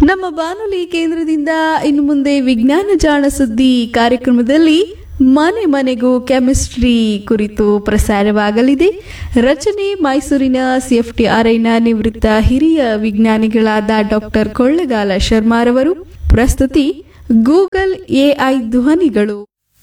ನಮ್ಮ ಬಾನುಲಿ ಕೇಂದ್ರದಿಂದ ಇನ್ನು ಮುಂದೆ ವಿಜ್ಞಾನ ಜಾಣ ಸುದ್ದಿ ಕಾರ್ಯಕ್ರಮದಲ್ಲಿ ಮನೆ ಮನೆಗೂ ಕೆಮಿಸ್ಟ್ರಿ ಕುರಿತು ಪ್ರಸಾರವಾಗಲಿದೆ ರಚನೆ ಮೈಸೂರಿನ ಸಿಎಫ್ಟಿಆರ್ಐನ ನಿವೃತ್ತ ಹಿರಿಯ ವಿಜ್ಞಾನಿಗಳಾದ ಡಾಕ್ಟರ್ ಕೊಳ್ಳಗಾಲ ಶರ್ಮಾರವರು ಪ್ರಸ್ತುತಿ ಗೂಗಲ್ ಎಐ ಧ್ವನಿಗಳು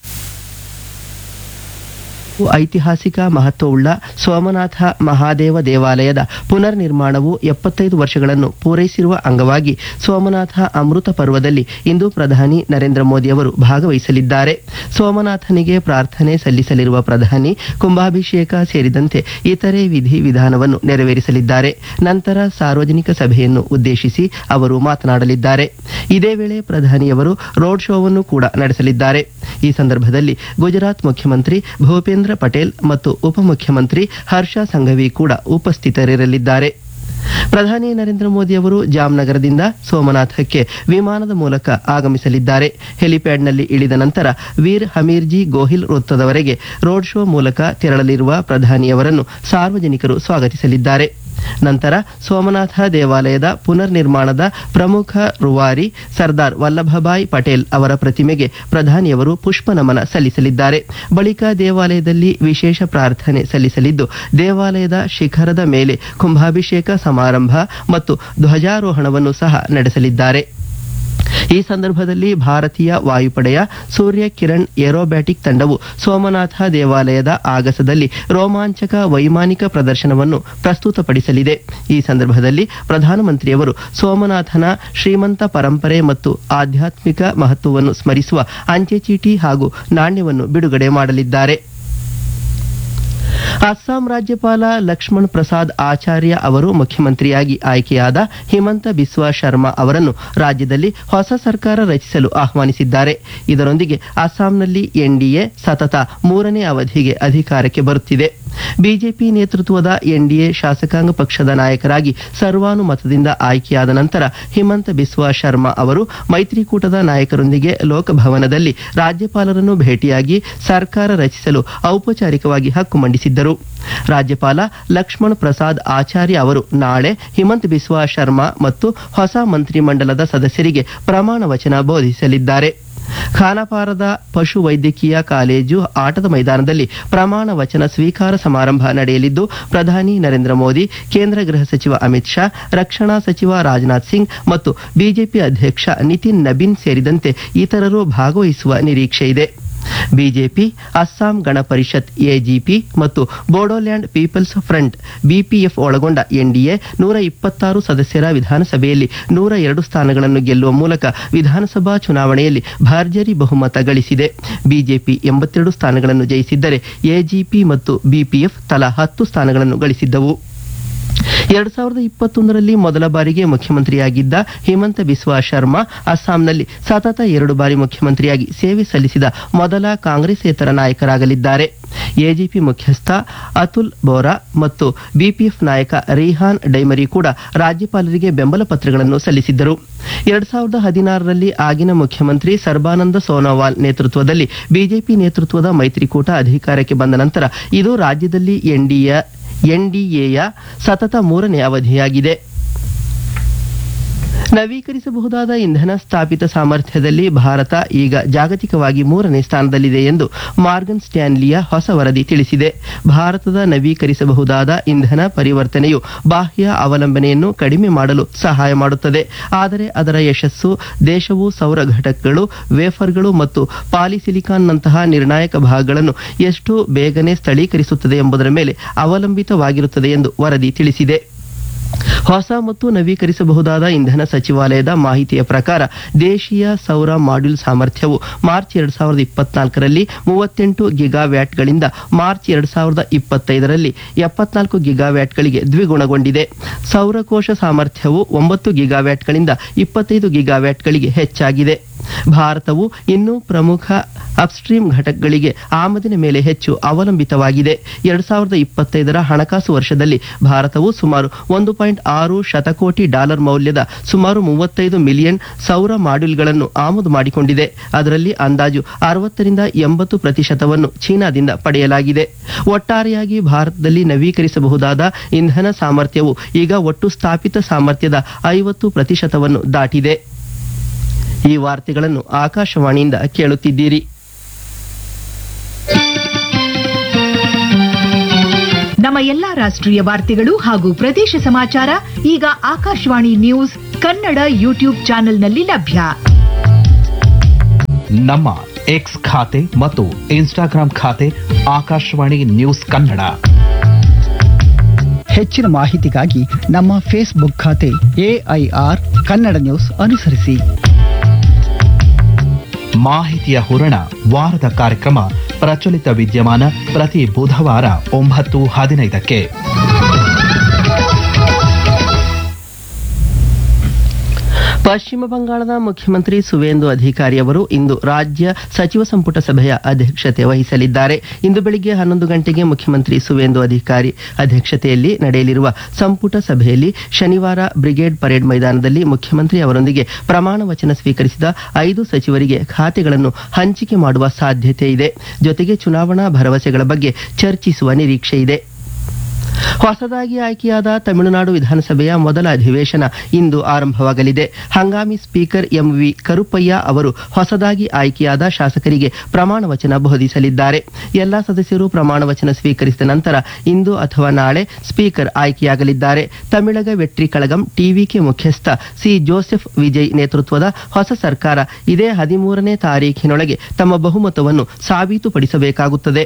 ಐತಿಹಾಸಿಕ ಮಹತ್ವವುಳ್ಳ ಸೋಮನಾಥ ಮಹಾದೇವ ದೇವಾಲಯದ ಪುನರ್ ನಿರ್ಮಾಣವು ಎಪ್ಪತ್ತೈದು ವರ್ಷಗಳನ್ನು ಪೂರೈಸಿರುವ ಅಂಗವಾಗಿ ಸೋಮನಾಥ ಅಮೃತ ಪರ್ವದಲ್ಲಿ ಇಂದು ಪ್ರಧಾನಿ ನರೇಂದ್ರ ಮೋದಿ ಅವರು ಭಾಗವಹಿಸಲಿದ್ದಾರೆ ಸೋಮನಾಥನಿಗೆ ಪ್ರಾರ್ಥನೆ ಸಲ್ಲಿಸಲಿರುವ ಪ್ರಧಾನಿ ಕುಂಭಾಭಿಷೇಕ ಸೇರಿದಂತೆ ಇತರೆ ವಿಧಿ ವಿಧಾನವನ್ನು ನೆರವೇರಿಸಲಿದ್ದಾರೆ ನಂತರ ಸಾರ್ವಜನಿಕ ಸಭೆಯನ್ನು ಉದ್ದೇಶಿಸಿ ಅವರು ಮಾತನಾಡಲಿದ್ದಾರೆ ಇದೇ ವೇಳೆ ಪ್ರಧಾನಿಯವರು ರೋಡ್ ಶೋವನ್ನು ಕೂಡ ನಡೆಸಲಿದ್ದಾರೆ ಈ ಸಂದರ್ಭದಲ್ಲಿ ಗುಜರಾತ್ ಮುಖ್ಯಮಂತ್ರಿ ಭೂಪೇಂದ್ರ ಪಟೇಲ್ ಮತ್ತು ಉಪಮುಖ್ಯಮಂತ್ರಿ ಹರ್ಷ ಸಂಘವಿ ಕೂಡ ಉಪಸ್ಥಿತರಿರಲಿದ್ದಾರೆ ಪ್ರಧಾನಿ ನರೇಂದ್ರ ಮೋದಿ ಅವರು ಜಾಮ್ನಗರದಿಂದ ಸೋಮನಾಥಕ್ಕೆ ವಿಮಾನದ ಮೂಲಕ ಆಗಮಿಸಲಿದ್ದಾರೆ ಹೆಲಿಪ್ಯಾಡ್ನಲ್ಲಿ ಇಳಿದ ನಂತರ ವೀರ್ ಹಮೀರ್ಜಿ ಗೋಹಿಲ್ ವೃತ್ತದವರೆಗೆ ರೋಡ್ ಶೋ ಮೂಲಕ ತೆರಳಲಿರುವ ಪ್ರಧಾನಿಯವರನ್ನು ಸಾರ್ವಜನಿಕರು ಸ್ವಾಗತಿಸಲಿದ್ದಾರೆ ನಂತರ ಸೋಮನಾಥ ದೇವಾಲಯದ ಪುನರ್ ನಿರ್ಮಾಣದ ಪ್ರಮುಖ ರೂವಾರಿ ಸರ್ದಾರ್ ವಲ್ಲಭಭಾಯ್ ಪಟೇಲ್ ಅವರ ಪ್ರತಿಮೆಗೆ ಪ್ರಧಾನಿಯವರು ಪುಷ್ಪ ನಮನ ಸಲ್ಲಿಸಲಿದ್ದಾರೆ ಬಳಿಕ ದೇವಾಲಯದಲ್ಲಿ ವಿಶೇಷ ಪ್ರಾರ್ಥನೆ ಸಲ್ಲಿಸಲಿದ್ದು ದೇವಾಲಯದ ಶಿಖರದ ಮೇಲೆ ಕುಂಭಾಭಿಷೇಕ ಸಮಾರಂಭ ಮತ್ತು ಧ್ವಜಾರೋಹಣವನ್ನು ಸಹ ನಡೆಸಲಿದ್ದಾರೆ ಈ ಸಂದರ್ಭದಲ್ಲಿ ಭಾರತೀಯ ವಾಯುಪಡೆಯ ಸೂರ್ಯ ಕಿರಣ್ ಏರೋಬ್ಯಾಟಿಕ್ ತಂಡವು ಸೋಮನಾಥ ದೇವಾಲಯದ ಆಗಸದಲ್ಲಿ ರೋಮಾಂಚಕ ವೈಮಾನಿಕ ಪ್ರದರ್ಶನವನ್ನು ಪ್ರಸ್ತುತಪಡಿಸಲಿದೆ ಈ ಸಂದರ್ಭದಲ್ಲಿ ಪ್ರಧಾನಮಂತ್ರಿಯವರು ಸೋಮನಾಥನ ಶ್ರೀಮಂತ ಪರಂಪರೆ ಮತ್ತು ಆಧ್ಯಾತ್ಮಿಕ ಮಹತ್ವವನ್ನು ಸ್ಮರಿಸುವ ಅಂಚೆ ಚೀಟಿ ಹಾಗೂ ನಾಣ್ಯವನ್ನು ಬಿಡುಗಡೆ ಮಾಡಲಿದ್ದಾರೆ ಅಸ್ಸಾಂ ರಾಜ್ಯಪಾಲ ಲಕ್ಷ್ಮಣ್ ಪ್ರಸಾದ್ ಆಚಾರ್ಯ ಅವರು ಮುಖ್ಯಮಂತ್ರಿಯಾಗಿ ಆಯ್ಕೆಯಾದ ಹಿಮಂತ ಬಿಸ್ವಾ ಶರ್ಮಾ ಅವರನ್ನು ರಾಜ್ಯದಲ್ಲಿ ಹೊಸ ಸರ್ಕಾರ ರಚಿಸಲು ಆಹ್ವಾನಿಸಿದ್ದಾರೆ ಇದರೊಂದಿಗೆ ಅಸ್ಸಾಂನಲ್ಲಿ ಎನ್ಡಿಎ ಸತತ ಮೂರನೇ ಅವಧಿಗೆ ಅಧಿಕಾರಕ್ಕೆ ಬರುತ್ತಿದೆ ಬಿಜೆಪಿ ನೇತೃತ್ವದ ಎನ್ಡಿಎ ಶಾಸಕಾಂಗ ಪಕ್ಷದ ನಾಯಕರಾಗಿ ಸರ್ವಾನುಮತದಿಂದ ಆಯ್ಕೆಯಾದ ನಂತರ ಹಿಮಂತ ಬಿಸ್ವಾ ಶರ್ಮಾ ಅವರು ಮೈತ್ರಿಕೂಟದ ನಾಯಕರೊಂದಿಗೆ ಲೋಕಭವನದಲ್ಲಿ ರಾಜ್ಯಪಾಲರನ್ನು ಭೇಟಿಯಾಗಿ ಸರ್ಕಾರ ರಚಿಸಲು ಔಪಚಾರಿಕವಾಗಿ ಹಕ್ಕು ಮಂಡಿಸಿದ್ದರು ರಾಜ್ಯಪಾಲ ಲಕ್ಷ್ಮಣ್ ಪ್ರಸಾದ್ ಆಚಾರ್ಯ ಅವರು ನಾಳೆ ಹಿಮಂತ್ ಬಿಸ್ವಾ ಶರ್ಮಾ ಮತ್ತು ಹೊಸ ಮಂತ್ರಿಮಂಡಲದ ಸದಸ್ಯರಿಗೆ ಪ್ರಮಾಣ ವಚನ ಬೋಧಿಸಲಿದ್ದಾರೆ ಖಾನಾಪಾರದ ಪಶು ವೈದ್ಯಕೀಯ ಕಾಲೇಜು ಆಟದ ಮೈದಾನದಲ್ಲಿ ಪ್ರಮಾಣ ವಚನ ಸ್ವೀಕಾರ ಸಮಾರಂಭ ನಡೆಯಲಿದ್ದು ಪ್ರಧಾನಿ ನರೇಂದ್ರ ಮೋದಿ ಕೇಂದ್ರ ಗೃಹ ಸಚಿವ ಅಮಿತ್ ಶಾ ರಕ್ಷಣಾ ಸಚಿವ ರಾಜನಾಥ್ ಸಿಂಗ್ ಮತ್ತು ಬಿಜೆಪಿ ಅಧ್ಯಕ್ಷ ನಿತಿನ್ ನಬೀನ್ ಸೇರಿದಂತೆ ಇತರರು ಭಾಗವಹಿಸುವ ನಿರೀಕ್ಷೆ ಇದೆ ಬಿಜೆಪಿ ಅಸ್ಸಾಂ ಗಣ ಪರಿಷತ್ ಎಜಿಪಿ ಮತ್ತು ಬೋಡೋಲ್ಯಾಂಡ್ ಪೀಪಲ್ಸ್ ಫ್ರಂಟ್ ಬಿಪಿಎಫ್ ಒಳಗೊಂಡ ಎನ್ಡಿಎ ನೂರ ಇಪ್ಪತ್ತಾರು ಸದಸ್ಯರ ವಿಧಾನಸಭೆಯಲ್ಲಿ ನೂರ ಎರಡು ಸ್ಥಾನಗಳನ್ನು ಗೆಲ್ಲುವ ಮೂಲಕ ವಿಧಾನಸಭಾ ಚುನಾವಣೆಯಲ್ಲಿ ಭರ್ಜರಿ ಬಹುಮತ ಗಳಿಸಿದೆ ಬಿಜೆಪಿ ಎಂಬತ್ತೆರಡು ಸ್ಥಾನಗಳನ್ನು ಜಯಿಸಿದ್ದರೆ ಎಜಿಪಿ ಮತ್ತು ಬಿಪಿಎಫ್ ತಲಾ ಹತ್ತು ಸ್ಥಾನಗಳನ್ನು ಗಳಿಸಿದ್ದವು ಎರಡ್ ಸಾವಿರದ ಇಪ್ಪತ್ತೊಂದರಲ್ಲಿ ಮೊದಲ ಬಾರಿಗೆ ಮುಖ್ಯಮಂತ್ರಿಯಾಗಿದ್ದ ಹಿಮಂತ ಬಿಸ್ವಾ ಶರ್ಮಾ ಅಸ್ಸಾಂನಲ್ಲಿ ಸತತ ಎರಡು ಬಾರಿ ಮುಖ್ಯಮಂತ್ರಿಯಾಗಿ ಸೇವೆ ಸಲ್ಲಿಸಿದ ಮೊದಲ ಕಾಂಗ್ರೆಸ್ಸೇತರ ನಾಯಕರಾಗಲಿದ್ದಾರೆ ಎಜಿಪಿ ಮುಖ್ಯಸ್ಥ ಅತುಲ್ ಬೋರಾ ಮತ್ತು ಬಿಪಿಎಫ್ ನಾಯಕ ರಿಹಾನ್ ಡೈಮರಿ ಕೂಡ ರಾಜ್ಯಪಾಲರಿಗೆ ಬೆಂಬಲ ಪತ್ರಗಳನ್ನು ಸಲ್ಲಿಸಿದ್ದರು ಎರಡ್ ಸಾವಿರದ ಹದಿನಾರರಲ್ಲಿ ಆಗಿನ ಮುಖ್ಯಮಂತ್ರಿ ಸರ್ಬಾನಂದ ಸೋನೋವಾಲ್ ನೇತೃತ್ವದಲ್ಲಿ ಬಿಜೆಪಿ ನೇತೃತ್ವದ ಮೈತ್ರಿಕೂಟ ಅಧಿಕಾರಕ್ಕೆ ಬಂದ ನಂತರ ಇದು ರಾಜ್ಯದಲ್ಲಿ ಎನ್ಡಿಎ ಎನ್ಡಿಎಯ ಸತತ ಮೂರನೇ ಅವಧಿಯಾಗಿದೆ ನವೀಕರಿಸಬಹುದಾದ ಇಂಧನ ಸ್ಥಾಪಿತ ಸಾಮರ್ಥ್ಯದಲ್ಲಿ ಭಾರತ ಈಗ ಜಾಗತಿಕವಾಗಿ ಮೂರನೇ ಸ್ಥಾನದಲ್ಲಿದೆ ಎಂದು ಮಾರ್ಗನ್ ಸ್ಟ್ಯಾನ್ಲಿಯ ಹೊಸ ವರದಿ ತಿಳಿಸಿದೆ ಭಾರತದ ನವೀಕರಿಸಬಹುದಾದ ಇಂಧನ ಪರಿವರ್ತನೆಯು ಬಾಹ್ಯ ಅವಲಂಬನೆಯನ್ನು ಕಡಿಮೆ ಮಾಡಲು ಸಹಾಯ ಮಾಡುತ್ತದೆ ಆದರೆ ಅದರ ಯಶಸ್ಸು ದೇಶವು ಸೌರ ಘಟಕಗಳು ವೇಫರ್ಗಳು ಮತ್ತು ಪಾಲಿಸಿಲಿಕಾನ್ನಂತಹ ನಿರ್ಣಾಯಕ ಭಾಗಗಳನ್ನು ಎಷ್ಟು ಬೇಗನೆ ಸ್ಥಳೀಕರಿಸುತ್ತದೆ ಎಂಬುದರ ಮೇಲೆ ಅವಲಂಬಿತವಾಗಿರುತ್ತದೆ ಎಂದು ವರದಿ ತಿಳಿಸಿದೆ ಹೊಸ ಮತ್ತು ನವೀಕರಿಸಬಹುದಾದ ಇಂಧನ ಸಚಿವಾಲಯದ ಮಾಹಿತಿಯ ಪ್ರಕಾರ ದೇಶೀಯ ಸೌರ ಮಾಡ್ಯೂಲ್ ಸಾಮರ್ಥ್ಯವು ಮಾರ್ಚ್ ಎರಡ್ ಸಾವಿರದ ಇಪ್ಪತ್ನಾಲ್ಕರಲ್ಲಿ ಮೂವತ್ತೆಂಟು ಗಿಗಾವ್ಯಾಟ್ಗಳಿಂದ ಮಾರ್ಚ್ ಎರಡ್ ಸಾವಿರದ ಇಪ್ಪತ್ತೈದರಲ್ಲಿ ಎಪ್ಪತ್ನಾಲ್ಕು ಗಿಗಾವ್ಯಾಟ್ಗಳಿಗೆ ದ್ವಿಗುಣಗೊಂಡಿದೆ ಸೌರಕೋಶ ಸಾಮರ್ಥ್ಯವು ಒಂಬತ್ತು ಗಿಗಾವ್ಯಾಟ್ಗಳಿಂದ ಇಪ್ಪತ್ತೈದು ಗಿಗಾವ್ಯಾಟ್ಗಳಿಗೆ ಹೆಚ್ಚಾಗಿದೆ ಭಾರತವು ಇನ್ನೂ ಪ್ರಮುಖ ಅಪ್ಸ್ಟ್ರೀಮ್ ಘಟಕಗಳಿಗೆ ಆಮದಿನ ಮೇಲೆ ಹೆಚ್ಚು ಅವಲಂಬಿತವಾಗಿದೆ ಎರಡ್ ಸಾವಿರದ ಇಪ್ಪತ್ತೈದರ ಹಣಕಾಸು ವರ್ಷದಲ್ಲಿ ಭಾರತವು ಸುಮಾರು ಒಂದು ಪಾಯಿಂಟ್ ಆರು ಶತಕೋಟಿ ಡಾಲರ್ ಮೌಲ್ಯದ ಸುಮಾರು ಮೂವತ್ತೈದು ಮಿಲಿಯನ್ ಸೌರ ಮಾಡ್ಯೂಲ್ಗಳನ್ನು ಆಮದು ಮಾಡಿಕೊಂಡಿದೆ ಅದರಲ್ಲಿ ಅಂದಾಜು ಅರವತ್ತರಿಂದ ಎಂಬತ್ತು ಪ್ರತಿಶತವನ್ನು ಚೀನಾದಿಂದ ಪಡೆಯಲಾಗಿದೆ ಒಟ್ಟಾರೆಯಾಗಿ ಭಾರತದಲ್ಲಿ ನವೀಕರಿಸಬಹುದಾದ ಇಂಧನ ಸಾಮರ್ಥ್ಯವು ಈಗ ಒಟ್ಟು ಸ್ಥಾಪಿತ ಸಾಮರ್ಥ್ಯದ ಐವತ್ತು ಪ್ರತಿಶತವನ್ನು ದಾಟಿದೆ ಈ ವಾರ್ತೆಗಳನ್ನು ಆಕಾಶವಾಣಿಯಿಂದ ಕೇಳುತ್ತಿದ್ದೀರಿ ನಮ್ಮ ಎಲ್ಲಾ ರಾಷ್ಟ್ರೀಯ ವಾರ್ತೆಗಳು ಹಾಗೂ ಪ್ರದೇಶ ಸಮಾಚಾರ ಈಗ ಆಕಾಶವಾಣಿ ನ್ಯೂಸ್ ಕನ್ನಡ ಯೂಟ್ಯೂಬ್ ಚಾನೆಲ್ನಲ್ಲಿ ಲಭ್ಯ ನಮ್ಮ ಎಕ್ಸ್ ಖಾತೆ ಮತ್ತು ಇನ್ಸ್ಟಾಗ್ರಾಂ ಖಾತೆ ಆಕಾಶವಾಣಿ ನ್ಯೂಸ್ ಕನ್ನಡ ಹೆಚ್ಚಿನ ಮಾಹಿತಿಗಾಗಿ ನಮ್ಮ ಫೇಸ್ಬುಕ್ ಖಾತೆ ಎಐಆರ್ ಕನ್ನಡ ನ್ಯೂಸ್ ಅನುಸರಿಸಿ ಮಾಹಿತಿಯ ಹೂರಣ ವಾರದ ಕಾರ್ಯಕ್ರಮ ಪ್ರಚಲಿತ ವಿದ್ಯಮಾನ ಪ್ರತಿ ಬುಧವಾರ ಒಂಬತ್ತು ಹದಿನೈದಕ್ಕೆ ಪಶ್ಚಿಮ ಬಂಗಾಳದ ಮುಖ್ಯಮಂತ್ರಿ ಸುವೇಂದು ಅಧಿಕಾರಿ ಅವರು ಇಂದು ರಾಜ್ಯ ಸಚಿವ ಸಂಪುಟ ಸಭೆಯ ಅಧ್ಯಕ್ಷತೆ ವಹಿಸಲಿದ್ದಾರೆ ಇಂದು ಬೆಳಿಗ್ಗೆ ಹನ್ನೊಂದು ಗಂಟೆಗೆ ಮುಖ್ಯಮಂತ್ರಿ ಸುವೇಂದು ಅಧಿಕಾರಿ ಅಧ್ಯಕ್ಷತೆಯಲ್ಲಿ ನಡೆಯಲಿರುವ ಸಂಪುಟ ಸಭೆಯಲ್ಲಿ ಶನಿವಾರ ಬ್ರಿಗೇಡ್ ಪರೇಡ್ ಮೈದಾನದಲ್ಲಿ ಮುಖ್ಯಮಂತ್ರಿ ಅವರೊಂದಿಗೆ ಪ್ರಮಾಣ ವಚನ ಸ್ವೀಕರಿಸಿದ ಐದು ಸಚಿವರಿಗೆ ಖಾತೆಗಳನ್ನು ಹಂಚಿಕೆ ಮಾಡುವ ಸಾಧ್ಯತೆ ಇದೆ ಜೊತೆಗೆ ಚುನಾವಣಾ ಭರವಸೆಗಳ ಬಗ್ಗೆ ಚರ್ಚಿಸುವ ನಿರೀಕ್ಷೆ ಇದೆ ಹೊಸದಾಗಿ ಆಯ್ಕೆಯಾದ ತಮಿಳುನಾಡು ವಿಧಾನಸಭೆಯ ಮೊದಲ ಅಧಿವೇಶನ ಇಂದು ಆರಂಭವಾಗಲಿದೆ ಹಂಗಾಮಿ ಸ್ಪೀಕರ್ ಎಂವಿ ಕರುಪಯ್ಯ ಅವರು ಹೊಸದಾಗಿ ಆಯ್ಕೆಯಾದ ಶಾಸಕರಿಗೆ ಪ್ರಮಾಣ ವಚನ ಬೋಧಿಸಲಿದ್ದಾರೆ ಎಲ್ಲಾ ಸದಸ್ಯರು ಪ್ರಮಾಣ ವಚನ ಸ್ವೀಕರಿಸಿದ ನಂತರ ಇಂದು ಅಥವಾ ನಾಳೆ ಸ್ಪೀಕರ್ ಆಯ್ಕೆಯಾಗಲಿದ್ದಾರೆ ತಮಿಳಗ ವೆಟ್ರಿ ಕಳಗಂ ಟಿವಿಕೆ ಮುಖ್ಯಸ್ಥ ಸಿ ಜೋಸೆಫ್ ವಿಜಯ್ ನೇತೃತ್ವದ ಹೊಸ ಸರ್ಕಾರ ಇದೇ ಹದಿಮೂರನೇ ತಾರೀಖಿನೊಳಗೆ ತಮ್ಮ ಬಹುಮತವನ್ನು ಸಾಬೀತುಪಡಿಸಬೇಕಾಗುತ್ತದೆ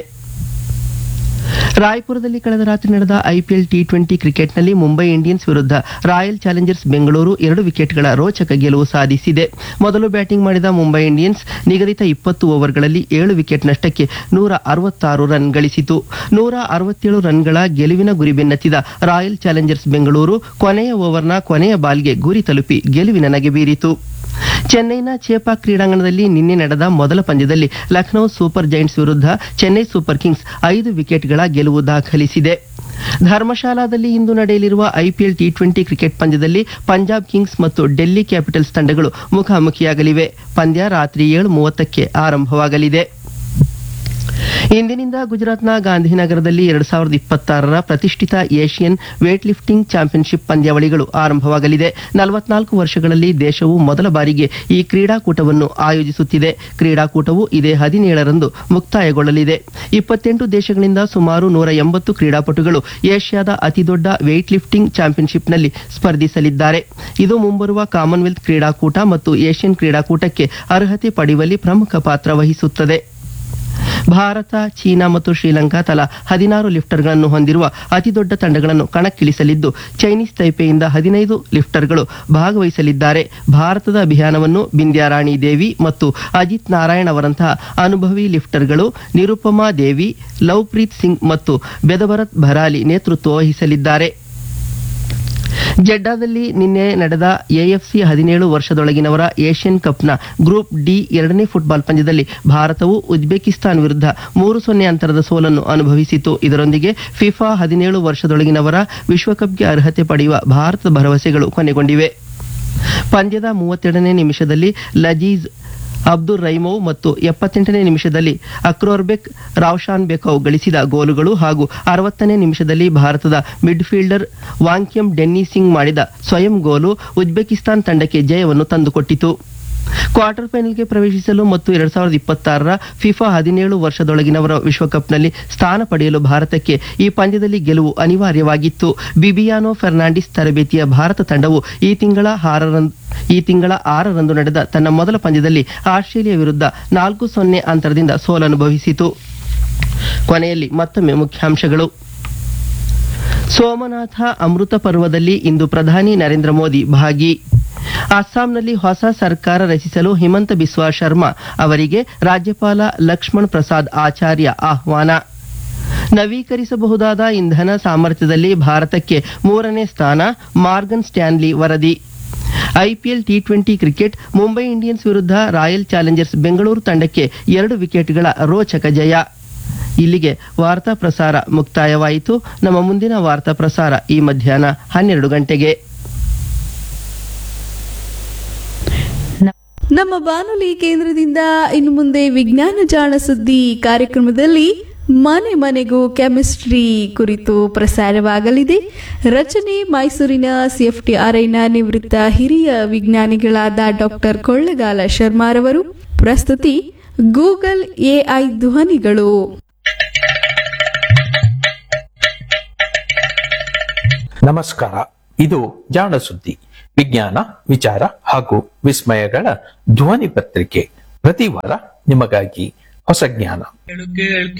ರಾಯ್ಪುರದಲ್ಲಿ ಕಳೆದ ರಾತ್ರಿ ನಡೆದ ಐಪಿಎಲ್ ಟಿ ಟ್ವೆಂಟಿ ಕ್ರಿಕೆಟ್ನಲ್ಲಿ ಮುಂಬೈ ಇಂಡಿಯನ್ಸ್ ವಿರುದ್ಧ ರಾಯಲ್ ಚಾಲೆಂಜರ್ಸ್ ಬೆಂಗಳೂರು ಎರಡು ವಿಕೆಟ್ಗಳ ರೋಚಕ ಗೆಲುವು ಸಾಧಿಸಿದೆ ಮೊದಲು ಬ್ಯಾಟಿಂಗ್ ಮಾಡಿದ ಮುಂಬೈ ಇಂಡಿಯನ್ಸ್ ನಿಗದಿತ ಇಪ್ಪತ್ತು ಓವರ್ಗಳಲ್ಲಿ ಏಳು ವಿಕೆಟ್ ನಷ್ಟಕ್ಕೆ ನೂರ ಅರವತ್ತಾರು ರನ್ ಗಳಿಸಿತು ನೂರ ಅರವತ್ತೇಳು ರನ್ಗಳ ಗೆಲುವಿನ ಗುರಿ ಬೆನ್ನತ್ತಿದ ರಾಯಲ್ ಚಾಲೆಂಜರ್ಸ್ ಬೆಂಗಳೂರು ಕೊನೆಯ ಓವರ್ನ ಕೊನೆಯ ಬಾಲ್ಗೆ ಗುರಿ ತಲುಪಿ ಗೆಲುವಿನ ನಗೆ ಬೀರಿತು ಚೆನ್ನೈನ ಚೇಪಾಕ್ ಕ್ರೀಡಾಂಗಣದಲ್ಲಿ ನಿನ್ನೆ ನಡೆದ ಮೊದಲ ಪಂದ್ಯದಲ್ಲಿ ಲಖನೌ ಸೂಪರ್ ಜೈಂಟ್ಸ್ ವಿರುದ್ಧ ಚೆನ್ನೈ ಸೂಪರ್ ಕಿಂಗ್ಸ್ ಐದು ವಿಕೆಟ್ಗಳ ಗೆಲುವು ದಾಖಲಿಸಿದೆ ಧರ್ಮಶಾಲಾದಲ್ಲಿ ಇಂದು ನಡೆಯಲಿರುವ ಐಪಿಎಲ್ ಟಿ ಟ್ವೆಂಟಿ ಕ್ರಿಕೆಟ್ ಪಂದ್ಯದಲ್ಲಿ ಪಂಜಾಬ್ ಕಿಂಗ್ಸ್ ಮತ್ತು ಡೆಲ್ಲಿ ಕ್ಯಾಪಿಟಲ್ಸ್ ತಂಡಗಳು ಮುಖಾಮುಖಿಯಾಗಲಿವೆ ಪಂದ್ಯ ರಾತ್ರಿ ಏಳು ಮೂವತ್ತಕ್ಕೆ ಆರಂಭವಾಗಲಿದೆ ಇಂದಿನಿಂದ ಗುಜರಾತ್ನ ಗಾಂಧಿನಗರದಲ್ಲಿ ಎರಡ್ ಸಾವಿರದ ಇಪ್ಪತ್ತಾರರ ಪ್ರತಿಷ್ಠಿತ ಏಷ್ಯನ್ ವೇಟ್ ಲಿಫ್ಟಿಂಗ್ ಚಾಂಪಿಯನ್ಶಿಪ್ ಪಂದ್ಯಾವಳಿಗಳು ಆರಂಭವಾಗಲಿದೆ ನಲವತ್ನಾಲ್ಕು ವರ್ಷಗಳಲ್ಲಿ ದೇಶವು ಮೊದಲ ಬಾರಿಗೆ ಈ ಕ್ರೀಡಾಕೂಟವನ್ನು ಆಯೋಜಿಸುತ್ತಿದೆ ಕ್ರೀಡಾಕೂಟವು ಇದೇ ಹದಿನೇಳರಂದು ಮುಕ್ತಾಯಗೊಳ್ಳಲಿದೆ ಇಪ್ಪತ್ತೆಂಟು ದೇಶಗಳಿಂದ ಸುಮಾರು ನೂರ ಎಂಬತ್ತು ಕ್ರೀಡಾಪಟುಗಳು ಏಷ್ಯಾದ ಅತಿದೊಡ್ಡ ವೇಟ್ ಲಿಫ್ಟಿಂಗ್ ಚಾಂಪಿಯನ್ಶಿಪ್ನಲ್ಲಿ ಸ್ಪರ್ಧಿಸಲಿದ್ದಾರೆ ಇದು ಮುಂಬರುವ ಕಾಮನ್ವೆಲ್ತ್ ಕ್ರೀಡಾಕೂಟ ಮತ್ತು ಏಷ್ಯನ್ ಕ್ರೀಡಾಕೂಟಕ್ಕೆ ಅರ್ಹತೆ ಪಡೆಯುವಲ್ಲಿ ಪ್ರಮುಖ ಪಾತ್ರ ವಹಿಸುತ್ತದೆ ಭಾರತ ಚೀನಾ ಮತ್ತು ಶ್ರೀಲಂಕಾ ತಲಾ ಹದಿನಾರು ಲಿಫ್ಟರ್ಗಳನ್ನು ಹೊಂದಿರುವ ಅತಿದೊಡ್ಡ ತಂಡಗಳನ್ನು ಕಣಕ್ಕಿಳಿಸಲಿದ್ದು ಚೈನೀಸ್ ತೈಪೆಯಿಂದ ಹದಿನೈದು ಲಿಫ್ಟರ್ಗಳು ಭಾಗವಹಿಸಲಿದ್ದಾರೆ ಭಾರತದ ಅಭಿಯಾನವನ್ನು ಬಿಂದ್ಯಾರಾಣಿ ದೇವಿ ಮತ್ತು ಅಜಿತ್ ನಾರಾಯಣ್ ಅವರಂತಹ ಅನುಭವಿ ಲಿಫ್ಟರ್ಗಳು ನಿರುಪಮಾ ದೇವಿ ಲವ್ಪ್ರೀತ್ ಸಿಂಗ್ ಮತ್ತು ಬೆದಭರತ್ ಭರಾಲಿ ನೇತೃತ್ವ ವಹಿಸಲಿದ್ದಾರೆ ಜೆಡ್ಡಾದಲ್ಲಿ ನಿನ್ನೆ ನಡೆದ ಎಎಫ್ಸಿ ಹದಿನೇಳು ವರ್ಷದೊಳಗಿನವರ ಏಷ್ಯನ್ ಕಪ್ನ ಗ್ರೂಪ್ ಡಿ ಎರಡನೇ ಫುಟ್ಬಾಲ್ ಪಂದ್ಯದಲ್ಲಿ ಭಾರತವು ಉಜ್ಬೇಕಿಸ್ತಾನ್ ವಿರುದ್ಧ ಮೂರು ಸೊನ್ನೆ ಅಂತರದ ಸೋಲನ್ನು ಅನುಭವಿಸಿತು ಇದರೊಂದಿಗೆ ಫಿಫಾ ಹದಿನೇಳು ವರ್ಷದೊಳಗಿನವರ ವಿಶ್ವಕಪ್ಗೆ ಅರ್ಹತೆ ಪಡೆಯುವ ಭಾರತದ ಭರವಸೆಗಳು ಕೊನೆಗೊಂಡಿವೆ ಪಂದ್ಯದ ಮೂವತ್ತೆರಡನೇ ನಿಮಿಷದಲ್ಲಿ ಲಜೀಜ್ ಅಬ್ದುಲ್ ರೈಮೋವ್ ಮತ್ತು ಎಪ್ಪತ್ತೆಂಟನೇ ನಿಮಿಷದಲ್ಲಿ ಅಕ್ರೋರ್ಬೆಕ್ ರಾವ್ಶಾನ್ ಬೆಕೌ ಗಳಿಸಿದ ಗೋಲುಗಳು ಹಾಗೂ ಅರವತ್ತನೇ ನಿಮಿಷದಲ್ಲಿ ಭಾರತದ ಮಿಡ್ಫೀಲ್ಡರ್ ವಾಂಕ್ಯಂ ಡೆನ್ನಿ ಸಿಂಗ್ ಮಾಡಿದ ಸ್ವಯಂ ಗೋಲು ಉಜ್ಬೇಕಿಸ್ತಾನ್ ತಂಡಕ್ಕೆ ಜಯವನ್ನು ತಂದುಕೊಟ್ಟಿತು ಕ್ವಾರ್ಟರ್ ಫೈನಲ್ಗೆ ಪ್ರವೇಶಿಸಲು ಮತ್ತು ಎರಡ್ ಸಾವಿರದ ಇಪ್ಪತ್ತಾರರ ಫಿಫಾ ಹದಿನೇಳು ವರ್ಷದೊಳಗಿನವರ ವಿಶ್ವಕಪ್ನಲ್ಲಿ ಸ್ಥಾನ ಪಡೆಯಲು ಭಾರತಕ್ಕೆ ಈ ಪಂದ್ಯದಲ್ಲಿ ಗೆಲುವು ಅನಿವಾರ್ಯವಾಗಿತ್ತು ಬಿಬಿಯಾನೋ ಫೆರ್ನಾಂಡಿಸ್ ತರಬೇತಿಯ ಭಾರತ ತಂಡವು ಈ ತಿಂಗಳ ಆರರಂದು ಈ ತಿಂಗಳ ಆರರಂದು ನಡೆದ ತನ್ನ ಮೊದಲ ಪಂದ್ಯದಲ್ಲಿ ಆಸ್ಟ್ರೇಲಿಯಾ ವಿರುದ್ಧ ನಾಲ್ಕು ಸೊನ್ನೆ ಅಂತರದಿಂದ ಸೋಲನುಭವಿಸಿತು ಕೊನೆಯಲ್ಲಿ ಮತ್ತೊಮ್ಮೆ ಮುಖ್ಯಾಂಶಗಳು ಸೋಮನಾಥ ಅಮೃತ ಪರ್ವದಲ್ಲಿ ಇಂದು ಪ್ರಧಾನಿ ನರೇಂದ್ರ ಮೋದಿ ಭಾಗಿ ಅಸ್ಸಾಂನಲ್ಲಿ ಹೊಸ ಸರ್ಕಾರ ರಚಿಸಲು ಹಿಮಂತ ಬಿಸ್ವಾ ಶರ್ಮಾ ಅವರಿಗೆ ರಾಜ್ಯಪಾಲ ಲಕ್ಷ್ಮಣ್ ಪ್ರಸಾದ್ ಆಚಾರ್ಯ ಆಹ್ವಾನ ನವೀಕರಿಸಬಹುದಾದ ಇಂಧನ ಸಾಮರ್ಥ್ಯದಲ್ಲಿ ಭಾರತಕ್ಕೆ ಮೂರನೇ ಸ್ಥಾನ ಮಾರ್ಗನ್ ಸ್ಟ್ಯಾನ್ಲಿ ವರದಿ IPL T twenty cricket Mumbai Indians ವಿರುದ್ಧ ರಾಯಲ್ ಚಾಲೆಂಜರ್ಸ್ ಬೆಂಗಳೂರು ತಂಡಕ್ಕೆ ಎರಡು ವಿಕೆಟ್ಗಳ ರೋಚಕ ಜಯ ಇಲ್ಲಿಗೆ ವಾರ್ತಾ ಪ್ರಸಾರ ಮುಕ್ತಾಯವಾಯಿತು ನಮ್ಮ ಮುಂದಿನ ವಾರ್ತಾ ಪ್ರಸಾರ ಈ ಮಧ್ಯಾಹ್ನ ಹನ್ನೆರಡು ಗಂಟೆಗೆ ನಮ್ಮ ಬಾನುಲಿ ಕೇಂದ್ರದಿಂದ ಇನ್ನು ಮುಂದೆ ವಿಜ್ಞಾನ ಜಾಣ ಸುದ್ದಿ ಕಾರ್ಯಕ್ರಮದಲ್ಲಿ ಮನೆ ಮನೆಗೂ ಕೆಮಿಸ್ಟ್ರಿ ಕುರಿತು ಪ್ರಸಾರವಾಗಲಿದೆ ರಚನೆ ಮೈಸೂರಿನ ಸಿಎಫ್ಟಿಆರ್ಐನ ನಿವೃತ್ತ ಹಿರಿಯ ವಿಜ್ಞಾನಿಗಳಾದ ಡಾಕ್ಟರ್ ಕೊಳ್ಳಗಾಲ ಶರ್ಮಾರವರು ಪ್ರಸ್ತುತಿ ಗೂಗಲ್ ಎಐ ಧ್ವನಿಗಳು ನಮಸ್ಕಾರ ಇದು ಜಾಣ ಸುದ್ದಿ ವಿಜ್ಞಾನ ವಿಚಾರ ಹಾಗೂ ವಿಸ್ಮಯಗಳ ಧ್ವನಿ ಪತ್ರಿಕೆ ಪ್ರತಿ ವಾರ ನಿಮಗಾಗಿ ಹೊಸ ಜ್ಞಾನ